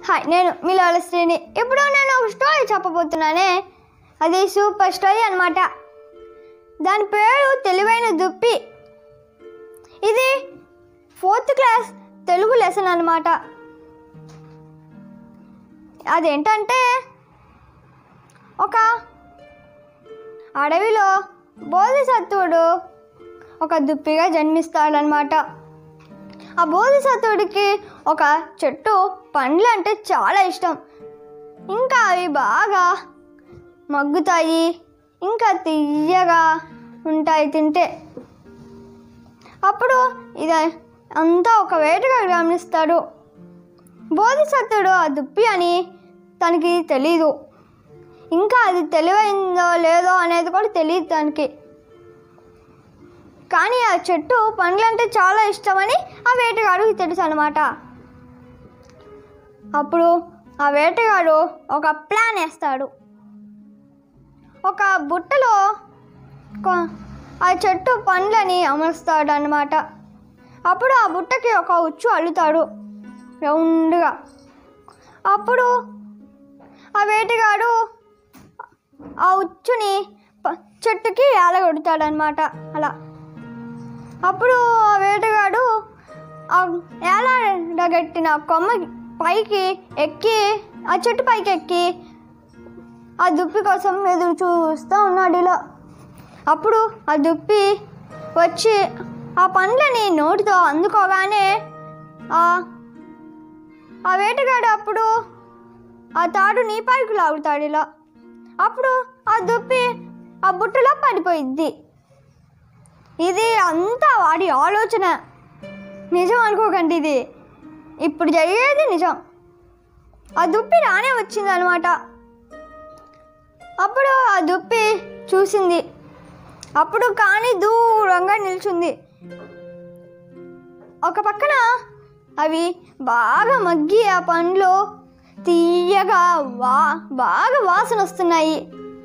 hi నేను మీ శ్రీని ఇప్పుడు నేను ఒక స్టోరీ చెప్పబోతున్నానే అది సూపర్ స్టోరీ అనమాట దాని పేరు తెలివైన దుప్పి ఇది ఫోర్త్ క్లాస్ తెలుగు లెసన్ అనమాట అదేంటంటే ఒక అడవిలో బోధిసత్వుడు ఒక దుప్పిగా జన్మిస్తాడనమాట ఆ బోధిసత్వుడికి ఒక చెట్టు పండ్లు అంటే చాలా ఇష్టం ఇంకా అవి బాగా మగ్గుతాయి ఇంకా తీయగా ఉంటాయి తింటే అప్పుడు ఇది అంతా ఒక వేటగా గమనిస్తాడు బోధిసత్వుడు ఆ దుప్పి అని తనకి తెలీదు ఇంకా అది తెలివైందో లేదో అనేది కూడా తెలియదు తనకి కానీ ఆ చెట్టు పండ్లంటే చాలా ఇష్టమని ఆ వేటగాడికి తెలుసు అనమాట అప్పుడు ఆ వేటగాడు ఒక ప్లాన్ వేస్తాడు ఒక బుట్టలో కొ- ఆ చెట్టు పండ్లని అమరుస్తాడు అనమాట అప్పుడు ఆ బుట్టకి ఒక ఉచ్చు అల్లుతాడు రౌండ్గా అప్పుడు ఆ వేటగాడు ఆ ఉచ్చుని ప- చెట్టుకి ఏలగొడతాడనమాట అలా అప్పుడు ఆ వేటగాడు ఆ ఏలాడగట్టిన కొమ్మ పైకి ఎక్కి ఆ చెట్టు పైకి ఎక్కి ఆ దుప్పి కోసం ఎదురు చూస్తూ ఉన్నాడు ఇలా అప్పుడు ఆ దుప్పి వచ్చి ఆ పండ్లని నోటితో అందుకోగానే ఆ ఆ వేటగాడు అప్పుడు ఆ తాడు నీ పైకి లాగుతాడు ఇలా అప్పుడు ఆ దుప్పి ఆ బుట్టలో పడిపోయిద్ది ఇది అంతా వాడి ఆలోచన నిజం అనుకోకండి ఇది ఇప్పుడు జరిగేది నిజం ఆ దుప్పి రానే వచ్చింది అనమాట అప్పుడు ఆ దుప్పి చూసింది అప్పుడు కానీ దూరంగా నిల్చుంది ఒక పక్కన అవి బాగా మగ్గి ఆ పండ్లు తీయగా వా బాగా వాసన వస్తున్నాయి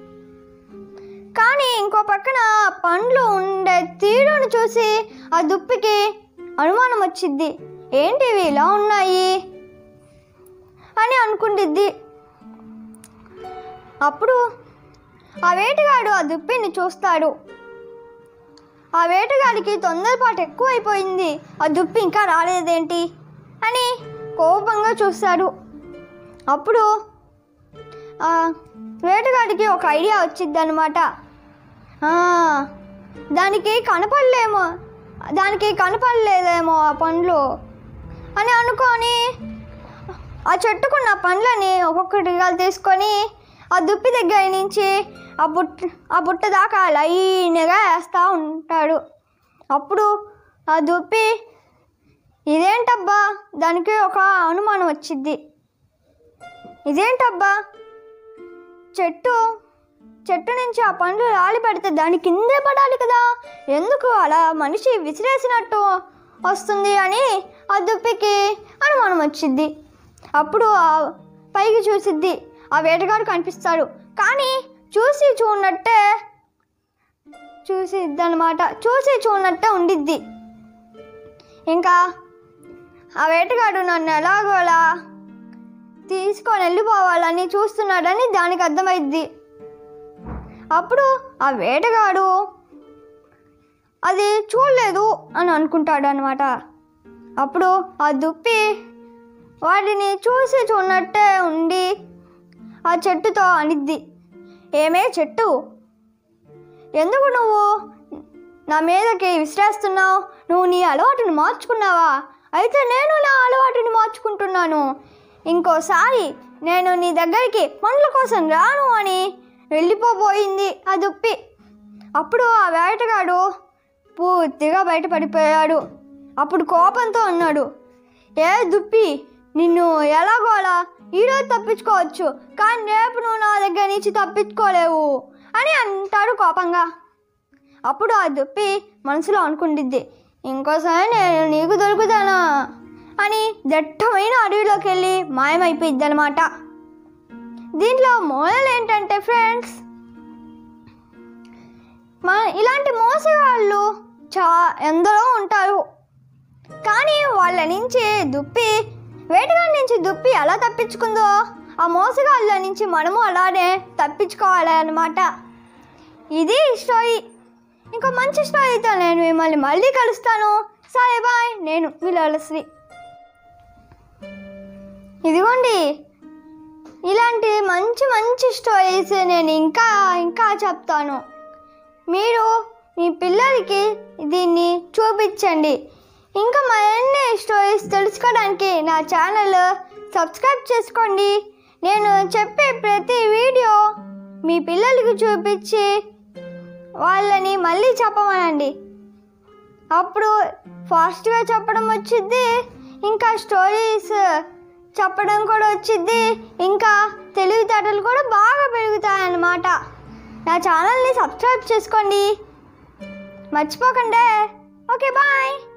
కానీ ఇంకో పక్కన ఆ పండ్లు ఉండే తీరును చూసి ఆ దుప్పికి అనుమానం వచ్చింది ఏంటి ఇవి ఇలా ఉన్నాయి అని అనుకుంటుంది అప్పుడు ఆ వేటగాడు ఆ దుప్పిని చూస్తాడు ఆ వేటగాడికి తొందరపాటు ఎక్కువైపోయింది ఆ దుప్పి ఇంకా రాలేదేంటి అని కోపంగా చూస్తాడు అప్పుడు ఆ వేటగాడికి ఒక ఐడియా వచ్చింది అనమాట దానికి కనపడలేమో దానికి కనపడలేదేమో ఆ పండ్లు అని అనుకొని ఆ చెట్టుకున్న పండ్లని ఒక్కొక్కటిగా తీసుకొని ఆ దుప్పి దగ్గర నుంచి ఆ బుట్ట ఆ బుట్ట దాకా లైన్గా వేస్తూ ఉంటాడు అప్పుడు ఆ దుప్పి ఇదేంటబ్బా దానికి ఒక అనుమానం వచ్చింది ఇదేంటబ్బా చెట్టు చెట్టు నుంచి ఆ పండ్లు రాలి పడితే దాని కిందే పడాలి కదా ఎందుకు అలా మనిషి విసిరేసినట్టు వస్తుంది అని ఆ దుప్పికి అనుమానం వచ్చింది అప్పుడు ఆ పైకి చూసిద్ది ఆ వేటగాడు కనిపిస్తాడు కానీ చూసి చూడనట్టే చూసిద్ది అనమాట చూసి చూడనట్టే ఉండిద్ది ఇంకా ఆ వేటగాడు నన్ను ఎలాగోలా తీసుకొని వెళ్ళిపోవాలని చూస్తున్నాడని దానికి అర్థమైద్ది అప్పుడు ఆ వేటగాడు అది చూడలేదు అని అనుకుంటాడు అనమాట అప్పుడు ఆ దుప్పి వాటిని చూసి చూడనట్టే ఉండి ఆ చెట్టుతో అనిద్ది ఏమే చెట్టు ఎందుకు నువ్వు నా మీదకి విసిరేస్తున్నావు నువ్వు నీ అలవాటుని మార్చుకున్నావా అయితే నేను నా అలవాటుని మార్చుకుంటున్నాను ఇంకోసారి నేను నీ దగ్గరికి పండ్ల కోసం రాను అని వెళ్ళిపోబోయింది ఆ దుప్పి అప్పుడు ఆ వేటగాడు పూర్తిగా బయటపడిపోయాడు అప్పుడు కోపంతో అన్నాడు ఏ దుప్పి నిన్ను ఎలాగోలా ఈరోజు తప్పించుకోవచ్చు కానీ రేపు నువ్వు నా దగ్గర నుంచి తప్పించుకోలేవు అని అంటాడు కోపంగా అప్పుడు ఆ దుప్పి మనసులో అనుకుంటుంది ఇంకోసారి నేను నీకు దొరుకుతానా అని దట్టమైన అడవిలోకి వెళ్ళి మాయమైపోయిద్ది అనమాట దీంట్లో మూలలు ఏంటంటే ఫ్రెండ్స్ మన ఇలాంటి మోసగాళ్ళు చా ఎందరో ఉంటారు కానీ వాళ్ళ నుంచి దుప్పి వేటగాడిని నుంచి దుప్పి ఎలా తప్పించుకుందో ఆ మోసగాళ్ళ నుంచి మనము అలానే తప్పించుకోవాలి అన్నమాట ఇది స్టోరీ ఇంకో మంచి స్టోరీతో నేను మిమ్మల్ని మళ్ళీ కలుస్తాను సరే బాయ్ నేను మీ లలశ్రీ ఇదిగోండి ఇలాంటి మంచి మంచి స్టోరీస్ నేను ఇంకా ఇంకా చెప్తాను మీరు మీ పిల్లలకి దీన్ని చూపించండి ఇంకా మరిన్ని స్టోరీస్ తెలుసుకోవడానికి నా ఛానల్ సబ్స్క్రైబ్ చేసుకోండి నేను చెప్పే ప్రతి వీడియో మీ పిల్లలకి చూపించి వాళ్ళని మళ్ళీ చెప్పమనండి అప్పుడు ఫాస్ట్గా చెప్పడం వచ్చింది ఇంకా స్టోరీస్ చెప్పడం కూడా వచ్చింది ఇంకా తెలివితేటలు కూడా బాగా పెరుగుతాయి అన్నమాట నా ఛానల్ని సబ్స్క్రైబ్ చేసుకోండి మర్చిపోకండి ఓకే బాయ్